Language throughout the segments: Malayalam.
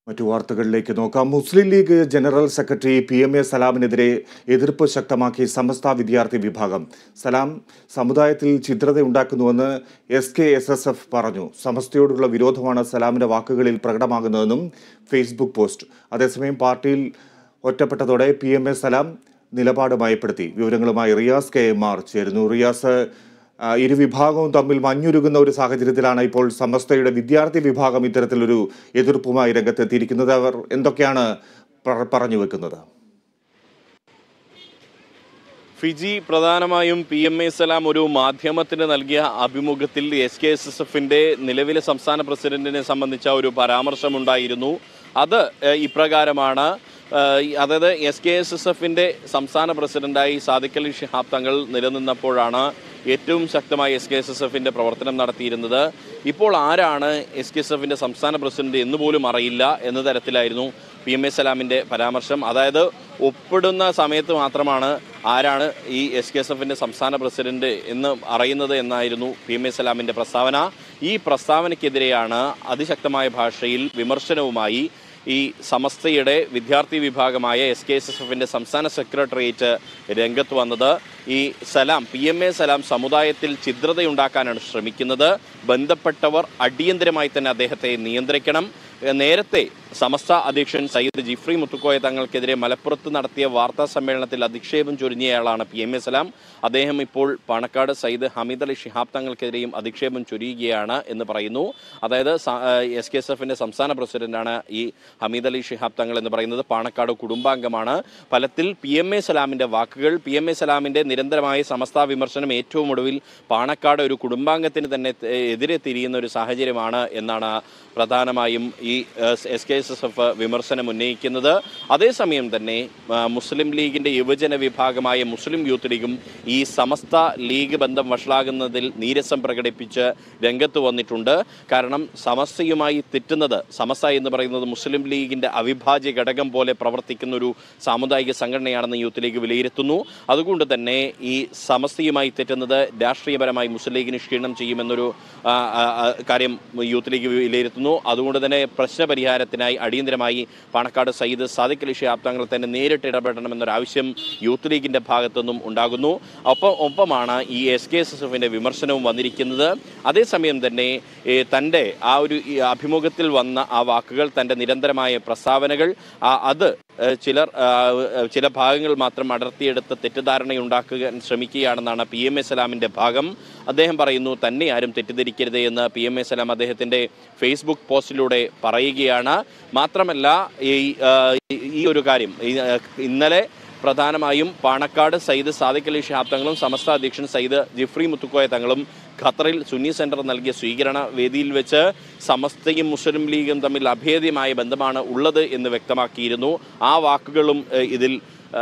മറ്റു വാർത്തകളിലേക്ക് നോക്കാം Muslim League general secretary P M A സലാമിനെതിരെ എതിർപ്പ് ശക്തമാക്കി സമസ്ത വിദ്യാർത്ഥി വിഭാഗം സലാം സമുദായത്തിൽ ഛിദ്രതയുണ്ടാക്കുന്നുവെന്ന് S K S S F പറഞ്ഞു സമസ്തയോടുള്ള വിരോധമാണ് സലാമിന്റെ വാക്കുകളിൽ പ്രകടമാകുന്നതെന്നും ഫേസ്ബുക്ക് പോസ്റ്റ് അതേസമയം പാർട്ടിയിൽ ഒറ്റപ്പെട്ടതോടെ പി എം എ സലാം നിലപാട് മയപ്പെടുത്തി വിവരങ്ങളുമായി റിയാസ് കെ എം ആർ ചേരുന്നു റിയാസ് ആ, ഇരുവിഭാഗവും തമ്മിൽ മഞ്ഞുരുകുന്ന ഒരു സാഹചര്യത്തിലാണ് ഇപ്പോൾ സമസ്തയുടെ വിദ്യാർത്ഥി വിഭാഗം ഇത്തരത്തിലൊരു എതിർപ്പുമായി രംഗത്തെത്തിയിരിക്കുന്നത് അവർ എന്തൊക്കെയാണ് പറ- പറഞ്ഞു വെക്കുന്നത് ഫിജി പ്രധാനമായും പി എം എ സലാം ഒരു മാധ്യമത്തിന് നൽകിയ അഭിമുഖത്തിൽ എസ് കെ എസ് എസ് എഫിന്റെ നിലവിലെ സംസ്ഥാന പ്രസിഡന്റിനെ സംബന്ധിച്ച ഒരു പരാമർശമുണ്ടായിരുന്നു അത് ഏഹ്, ഇപ്രകാരമാണ് ഏഹ്, ഈ- അതായത് എസ് കെ എസ് എസ് എഫിന്റെ സംസ്ഥാന പ്രസിഡന്റായി സാദിഖ് അലി ഷിഹാബ് തങ്ങൾ നിലനിന്നപ്പോഴാണ് ഏറ്റവും ശക്തമായി എസ് കെ എസ് എസ് എഫിന്റെ പ്രവർത്തനം നടത്തിയിരുന്നത് ഇപ്പോൾ ആരാണ് എസ് കെ എസ് എഫിന്റെ സംസ്ഥാന പ്രസിഡന്റ് എന്ന് പോലും അറിയില്ല എന്ന തരത്തിലായിരുന്നു പി എം എ സലാമിന്റെ പരാമർശം അതായത് ഒപ്പിടുന്ന സമയത്ത് മാത്രമാണ് ആരാണ് ഈ എസ് കെ എസ് എഫിന്റെ സംസ്ഥാന പ്രസിഡന്റ് എന്ന് അറിയുന്നത് എന്നായിരുന്നു പി എം എ സലാമിന്റെ പ്രസ്താവന ഈ പ്രസ്താവനയ്ക്കെതിരെയാണ് അതിശക്തമായ ഭാഷയിൽ വിമർശനവുമായി ഈ സമസ്തയുടെ വിദ്യാർത്ഥി വിഭാഗമായ എസ് കെ എസ് എസ് എഫിന്റെ സംസ്ഥാന സെക്രട്ടേറിയറ്റ് രംഗത്ത് വന്നത് ഈ Salam P M A Salam സമുദായത്തിൽ ഛിദ്രതയുണ്ടാക്കാനാണ് ശ്രമിക്കുന്നത് ബന്ധപ്പെട്ടവർ അടിയന്തരമായി തന്നെ അദ്ദേഹത്തെ നിയന്ത്രിക്കണം ഏഹ് നേരത്തെ സമസ്ത അധ്യക്ഷൻ സയ്യിദ് ജിഫ്രി മുത്തുക്കോയ തങ്ങൾക്കെതിരെ മലപ്പുറത്ത് നടത്തിയ വാർത്താ സമ്മേളനത്തിൽ അധിക്ഷേപം ചൊരിഞ്ഞയാളാണ് പി എം എ സലാം അദ്ദേഹം ഇപ്പോൾ പാണക്കാട് സയ്യിദ് ഹമീദ് അലി ഷിഹാബ് തങ്ങൾക്കെതിരെയും അധിക്ഷേപം ചൊരിയുകയാണ് എന്ന് പറയുന്നു അതായത് എസ് കെ എസ് എഫിന്റെ സംസ്ഥാന പ്രസിഡന്റാണ് ഈ ഹമീദ് അലി ഷിഹാബ് തങ്ങൾ എന്ന് പറയുന്നത് പാണക്കാട് കുടുംബാംഗമാണ് ഫലത്തിൽ പി എം എ സലാമിന്റെ വാക്കുകൾ പി എം എ സലാമിന്റെ നിരന്തരമായ സമസ്ത വിമർശനം ഏറ്റവും ഒടുവിൽ പാണക്കാട് ഒരു കുടുംബാംഗത്തിന് തന്നെ ഏഹ്, എതിരെ തിരിയുന്ന ഒരു സാഹചര്യമാണ് എന്നാണ് പ്രധാനമായും ഈ S K S S F വിമർശനം ഉന്നയിക്കുന്നത് അതേസമയം തന്നെ ആ, മുസ്ലിം ലീഗിന്റെ യുവജന വിഭാഗമായ മുസ്ലിം യൂത്ത് ലീഗും ഈ സമസ്ത ലീഗ് ബന്ധം വഷളാകുന്നതിൽ നീരസം പ്രകടിപ്പിച്ച് രംഗത്ത് വന്നിട്ടുണ്ട് കാരണം സമസ്തയുമായി തെറ്റുന്നത് സമസ്ത എന്ന് പറയുന്നത് മുസ്ലിം ലീഗിന്റെ അവിഭാജ്യ ഘടകം പോലെ പ്രവർത്തിക്കുന്ന ഒരു സാമുദായിക സംഘടനയാണെന്ന് യൂത്ത് ലീഗ് വിലയിരുത്തുന്നു അതുകൊണ്ട് തന്നെ ഈ സമസ്തയുമായി തെറ്റുന്നത് രാഷ്ട്രീയപരമായി മുസ്ലിം ലീഗിന് ക്ഷീണം ചെയ്യുമെന്നൊരു ആ, ആ, ആ, കാര്യം യൂത്ത് ലീഗ് വിലയിരുത്തുന്നു അതുകൊണ്ട് തന്നെ പ്രശ്നപരിഹാരത്തിനായി അടിയന്തരമായി പാണക്കാട് സയ്യിദ് സാദിഖ് അലി ഷിഹാബ് തങ്ങൾ തന്നെ നേരിട്ട് ഇടപെടണമെന്നൊരു ആവശ്യം യൂത്ത് ലീഗിന്റെ ഭാഗത്തുനിന്നും ഉണ്ടാകുന്നു ഒപ്പം ഒപ്പമാണ് ഈ എസ് കെ എസ് എസ് എഫിന്റെ വിമർശനവും വന്നിരിക്കുന്നത് അതേസമയം തന്നെ ഏ, തൻ്റെ ആ ഒരു ഈ അഭിമുഖത്തിൽ വന്ന ആ വാക്കുകൾ തൻ്റെ നിരന്തരമായ പ്രസ്താവനകൾ ആ, അത് ഏ, ചിലർ ആ, ഏ, ചില ഭാഗങ്ങൾ മാത്രം അടർത്തിയെടുത്ത് തെറ്റിദ്ധാരണയുണ്ടാക്കാൻ ശ്രമിക്കുകയാണെന്നാണ് പി എം എ സലാമിൻ്റെ ഭാഗം അദ്ദേഹം പറയുന്നു തന്നെ ആരും തെറ്റിദ്ധരിക്കരുത് എന്ന് പി എം എ സലാം അദ്ദേഹത്തിൻ്റെ ഫേസ്ബുക്ക് പോസ്റ്റിലൂടെ പറയുകയാണ് മാത്രമല്ല ഈ ആ, ഈ ഒരു കാര്യം ഈ, ആ, ഇന്നലെ പ്രധാനമായും പാണക്കാട് സയ്യിദ് സാദിഖ് അലി ഷിഹാബ് തങ്ങളും സമസ്ത അധ്യക്ഷൻ സയ്യിദ് ജിഫ്രി മുത്തുക്കോയ തങ്ങളും ഖത്തറിൽ സുന്നി സെന്റർ നൽകിയ സ്വീകരണ വേദിയിൽ വെച്ച് സമസ്തയും മുസ്ലിം ലീഗും തമ്മിൽ അഭേദ്യമായ ബന്ധമാണ് ഉള്ളത് എന്ന് വ്യക്തമാക്കിയിരുന്നു ആ വാക്കുകളും ഏഹ്, ഇതിൽ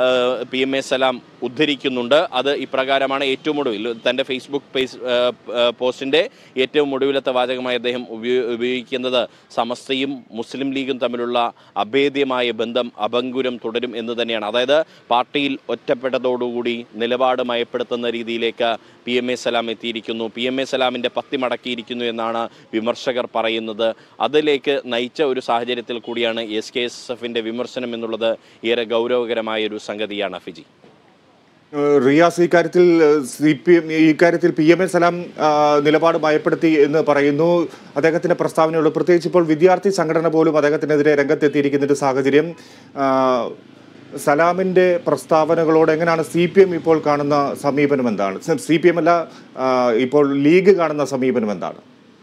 പി എം എ സലാം ഉദ്ധരിക്കുന്നുണ്ട് അത് ഇപ്രകാരമാണ് ഏറ്റവും ഒടുവിൽ തൻ്റെ ഫേസ്ബുക്ക് പേജ് ഏഹ്, ഏഹ്, പോസ്റ്റിൻ്റെ ഏറ്റവും ഒടുവിലത്തെ വാചകമായി അദ്ദേഹം ഉപയോ- ഉപയോഗിക്കുന്നത് സമസ്തയും മുസ്ലിം ലീഗും തമ്മിലുള്ള അഭേദ്യമായ ബന്ധം അഭങ്കുരം തുടരും എന്ന് തന്നെയാണ് അതായത് പാർട്ടിയിൽ ഒറ്റപ്പെട്ടതോടുകൂടി നിലപാട് മയപ്പെടുത്തുന്ന രീതിയിലേക്ക് പി എം എ സലാം എത്തിയിരിക്കുന്നു പി എം എ സലാമിൻ്റെ പത്തി മടക്കിയിരിക്കുന്നു എന്നാണ് വിമർശകർ പറയുന്നത് അതിലേക്ക് നയിച്ച ഒരു സാഹചര്യത്തിൽ കൂടിയാണ് എസ് കെ എസ് എഫിൻ്റെ വിമർശനം എന്നുള്ളത് ഏറെ ഗൗരവകരമായ ഒരു സംഗതിയാണ് ഫിജി ഏഹ് റിയാസ് ഇക്കാര്യത്തിൽ സി പി എം ഇക്കാര്യത്തിൽ പി എം എ സലാം ആ, നിലപാട് ഭയപ്പെടുത്തി എന്ന് പറയുന്നു അദ്ദേഹത്തിന്റെ പ്രസ്താവനയുള്ളൂ പ്രത്യേകിച്ച് ഇപ്പോൾ വിദ്യാർത്ഥി സംഘടന പോലും അദ്ദേഹത്തിനെതിരെ രംഗത്തെത്തിയിരിക്കുന്ന ഒരു സാഹചര്യം ആ, സലാമിന്റെ പ്രസ്താവനകളോട് എങ്ങനെയാണ് സി പി എം ഇപ്പോൾ കാണുന്ന സമീപനം എന്താണ് സി പി എം അല്ല ആ, ഇപ്പോൾ ലീഗ് കാണുന്ന സമീപനം എന്താണ്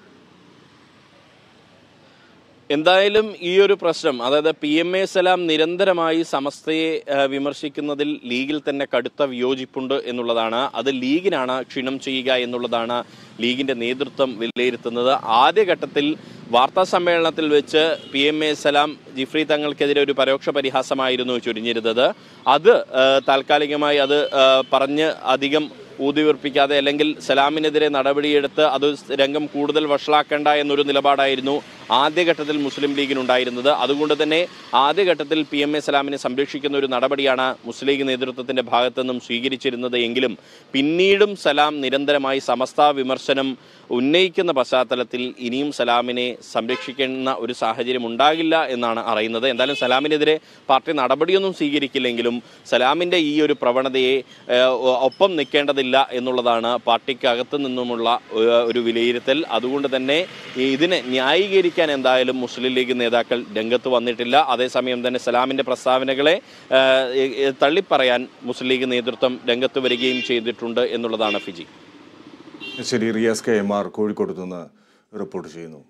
എന്തായാലും ഈ ഒരു പ്രശ്നം അതായത് പി എം എ സലാം നിരന്തരമായി സമസ്തയെ ആ, വിമർശിക്കുന്നതിൽ ലീഗിൽ തന്നെ കടുത്ത വിയോജിപ്പുണ്ട് എന്നുള്ളതാണ് അത് ലീഗിനാണ് ക്ഷീണം ചെയ്യുക എന്നുള്ളതാണ് ലീഗിന്റെ നേതൃത്വം വിലയിരുത്തുന്നത് ആദ്യഘട്ടത്തിൽ വാർത്താ സമ്മേളനത്തിൽ വെച്ച് P M A Salam Jifri തങ്ങൾക്കെതിരെ ഒരു പരോക്ഷ പരിഹാസമായിരുന്നു ചുരിഞ്ഞിരുന്നത് അത് ആ, താൽക്കാലികമായി അത് ആ, പറഞ്ഞ് അധികം ഊതിവീർപ്പിക്കാതെ അല്ലെങ്കിൽ സലാമിനെതിരെ നടപടിയെടുത്ത് അത് രംഗം കൂടുതൽ വഷളാക്കേണ്ട എന്നൊരു നിലപാടായിരുന്നു ആദ്യഘട്ടത്തിൽ മുസ്ലിം ലീഗിനുണ്ടായിരുന്നത് അതുകൊണ്ട് തന്നെ ആദ്യഘട്ടത്തിൽ പി എം എ സലാമിനെ സംരക്ഷിക്കുന്ന ഒരു നടപടിയാണ് മുസ്ലിം ലീഗ് നേതൃത്വത്തിന്റെ ഭാഗത്തു നിന്നും സ്വീകരിച്ചിരുന്നത് എങ്കിലും പിന്നീടും സലാം നിരന്തരമായി സമസ്ത വിമർശനം ഉന്നയിക്കുന്ന പശ്ചാത്തലത്തിൽ ഇനിയും സലാമിനെ സംരക്ഷിക്കുന്ന ഒരു സാഹചര്യം ഉണ്ടാകില്ല എന്നാണ് അറിയുന്നത് എന്തായാലും സലാമിനെതിരെ പാർട്ടി നടപടിയൊന്നും സ്വീകരിക്കില്ലെങ്കിലും സലാമിൻ്റെ ഈ ഒരു പ്രവണതയെ ഏഹ്, ഒ- ഒപ്പം നിൽക്കേണ്ടതില്ല എന്നുള്ളതാണ് പാർട്ടിക്കകത്തു നിന്നുമുള്ള ഏഹ്, ഒരു വിലയിരുത്തൽ അതുകൊണ്ട് തന്നെ ഈ ഇതിനെ ന്യായീകരിക്കാൻ എന്തായാലും മുസ്ലിം ലീഗ് നേതാക്കൾ രംഗത്ത് വന്നിട്ടില്ല അതേസമയം തന്നെ സലാമിൻ്റെ പ്രസ്താവനകളെ ഏഹ്, ഏഹ്, തള്ളിപ്പറയാൻ മുസ്ലിം ലീഗ് നേതൃത്വം രംഗത്ത് വരികയും ചെയ്തിട്ടുണ്ട് എന്നുള്ളതാണ് ഫിജി ശരി Riyas K M R Kozhikode നിന്ന് റിപ്പോർട്ട് ചെയ്യുന്നു